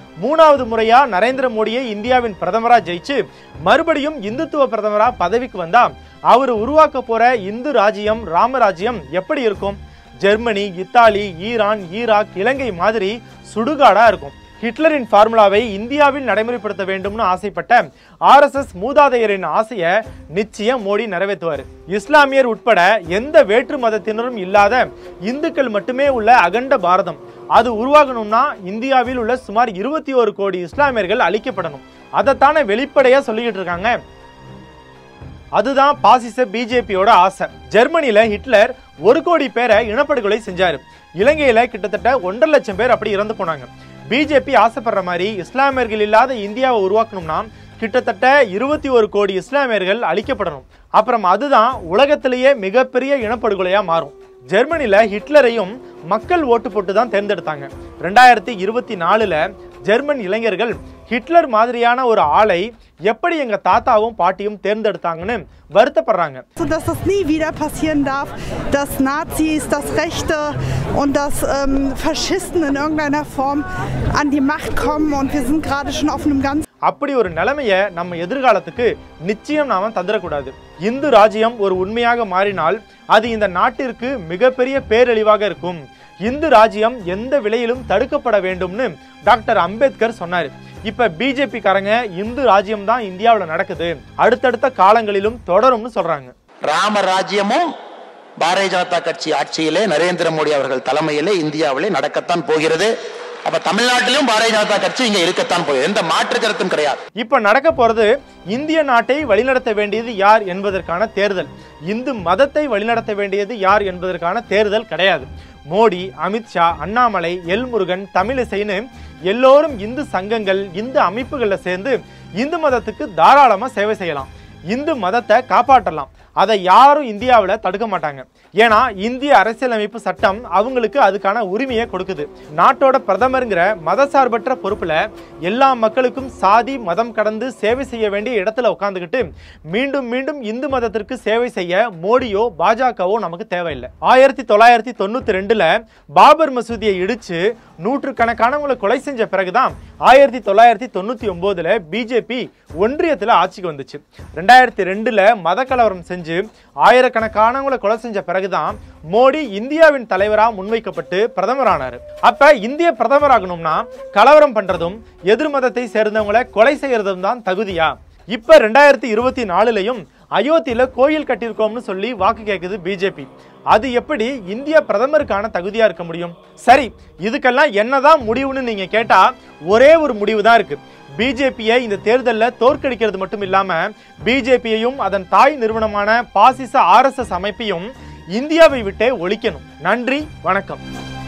மூணாவது முறையா நரேந்திர மோடியை இந்தியாவின் பிரதமரா ஜெயிச்சு மறுபடியும் இந்துத்துவ பிரதமரா பதவிக்கு வந்தா அவர் உருவாக்க போற இந்து ராஜ்யம் ராமராஜ்யம் எப்படி இருக்கும் Germany Italy Iran Iraq Ilangai மாதிரி சுடுகாடா இருக்கும் ஹிட்லரின் ஃபார்முலாவை இந்தியாவில் நடைமுறைப்படுத்த வேண்டும்னு ஆசைப்பட்ட ஆர்எஸ்எஸ் மூதாதையரின் ஆசையை நிச்சயம் மோடி நிறைவேற்றுவார் இஸ்லாமியர் உட்பட எந்த வேற்று மதத்தினரும் இல்லாத இந்துக்கள் மட்டுமே உள்ள அகண்ட பாரதம் அது உருவாகணும்னா இந்தியாவில் உள்ள சுமார் இருபத்தி ஒரு கோடி இஸ்லாமியர்கள் அழிக்கப்படணும் அதைத்தானே வெளிப்படையா சொல்லிக்கிட்டு இருக்காங்க அதுதான் பாசிச பிஜேபியோட ஆசை ஜெர்மனில ஹிட்லர் ஒரு கோடி பேரை இனப்படுகொலை செஞ்சாரு இலங்கையில கிட்டத்தட்ட ஒன்றரை லட்சம் பேர் அப்படி இறந்து போனாங்க பிஜேபி ஆசைப்படுற மாதிரி இஸ்லாமியர்கள் இல்லாத இந்தியாவை உருவாக்கணும்னா கிட்டத்தட்ட இருபத்தி ஒரு கோடி இஸ்லாமியர்கள் அழிக்கப்படணும் அப்புறம் அதுதான் உலகத்திலேயே மிகப்பெரிய இனப்படுகொலையா மாறும் ஜெர்மனில ஹிட்லரையும் மக்கள் ஓட்டு போட்டு தான் தேர்ந்தெடுத்தாங்க ரெண்டாயிரத்தி இருபத்தி நாலுல ஜெர்மன் இளைஞர்கள் ஹிட்லர் மாதிரியான ஒரு ஆளை எப்படி எங்க தாத்தாவும் பாட்டியும் தேர்ந்தெடுத்தாங்கன்னு வருத்தப்படுறாங்க So, dass das nie wieder passieren darf, dass Nazis, dass Rechte und dass ähm, Faschisten in irgendeiner Form an die Macht kommen und wir sind gerade schon auf einem ganz அப்படி ஒரு நிலைமைய நம்ம எதிர்காலத்துக்கு நிச்சயம் நாம தந்துடக்கூடாது இந்து ராஜ்யம் ஒரு உண்மையாக மாறினால் அது இந்த நாட்டிற்கு மிகப்பெரிய பேரழிவாக இருக்கும் இந்து ராஜ்யம் எந்த விலையிலும் தடுக்கப்பட வேண்டும்னு டாக்டர் அம்பேத்கர் சொன்னாரு இப்ப பிஜேபி காரங்க இந்து ராஜ்யம் தான் இந்தியாவுல நடக்குது அடுத்தடுத்த காலங்களிலும் தொடரும்னு சொல்றாங்க ராம ராஜ்யமும் பாரதிய ஜனதா கட்சி ஆட்சியிலே நரேந்திர மோடி அவர்கள் தலைமையிலே இந்தியாவிலே நடக்கத்தான் போகிறது அப்ப தமிழ்நாட்டிலும் பாரதிய ஜனதா கட்சி இங்க இருக்கத்தான் போகுது எந்த மாற்று கருத்தும் கிடையாது இப்ப நடக்க போறது இந்திய நாட்டை வழிநடத்த வேண்டியது யார் என்பதற்கான தேர்தல் இந்து மதத்தை வழிநடத்த வேண்டியது யார் என்பதற்கான தேர்தல் கிடையாது மோடி அமித்ஷா அண்ணாமலை எல் முருகன் தமிழிசைன்னு எல்லோரும் இந்து சங்கங்கள் இந்து அமைப்புகள்ல சேர்ந்து இந்து மதத்துக்கு தாராளமா சேவை செய்யலாம் இந்து மதத்தை காப்பாற்றலாம் அதை யாரும் இந்தியாவில் தடுக்க மாட்டாங்க ஏன்னா இந்திய அரசியலமைப்பு சட்டம் அவங்களுக்கு அதுக்கான உரிமையை கொடுக்குது நாட்டோட பிரதமருங்கிற மதசார்பற்ற பொறுப்புல எல்லா மக்களுக்கும் சாதி மதம் கடந்து சேவை செய்ய வேண்டிய இடத்துல உட்காந்துக்கிட்டு மீண்டும் மீண்டும் இந்து மதத்திற்கு சேவை செய்ய மோடியோ பாஜகவோ நமக்கு தேவையில்லை ஆயிரத்தி தொள்ளாயிரத்தி தொண்ணூத்தி ரெண்டுல பாபர் மசூதியை இடிச்சு நூற்றுக்கணக்கானவங்களை கொலை செஞ்ச பிறகுதான் ஆயிரத்தி தொள்ளாயிரத்தி தொண்ணூத்தி ஒன்பதுல பிஜேபி ஒன்றியத்துல ஆட்சிக்கு வந்துச்சு ரெண்டாயிரத்தி ரெண்டுல மத கலவரம் செஞ்சு ஆயிரக்கணக்கானவங்களை கொலை செஞ்ச பிறகுதான் மோடி இந்தியாவின் தலைவரா முன்வைக்கப்பட்டு பிரதமரானாரு அப்ப இந்திய பிரதமராகணும்னா கலவரம் பண்றதும் எதிர் மதத்தை சேர்ந்தவங்களை கொலை செய்யறதும் தான் தகுதியா இப்ப ரெண்டாயிரத்தி இருபத்தி நாலுலயும் அயோத்தியில கோயில் கட்டியிருக்கோம்னு சொல்லி வாக்கு கேட்குது பிஜேபி அது எப்படி இந்திய பிரதமருக்கான தகுதியா இருக்க முடியும் சரி இதுக்கெல்லாம் என்னதான் முடிவுன்னு நீங்க கேட்டா ஒரே ஒரு முடிவு தான் இருக்கு பிஜேபியை இந்த தேர்தலில் தோற்கடிக்கிறது மட்டும் இல்லாம பிஜேபியையும் அதன் தாய் நிறுவனமான பாசிச ஆர்எஸ்எஸ் அமைப்பையும் இந்தியாவை விட்டே ஒழிக்கணும் நன்றி வணக்கம்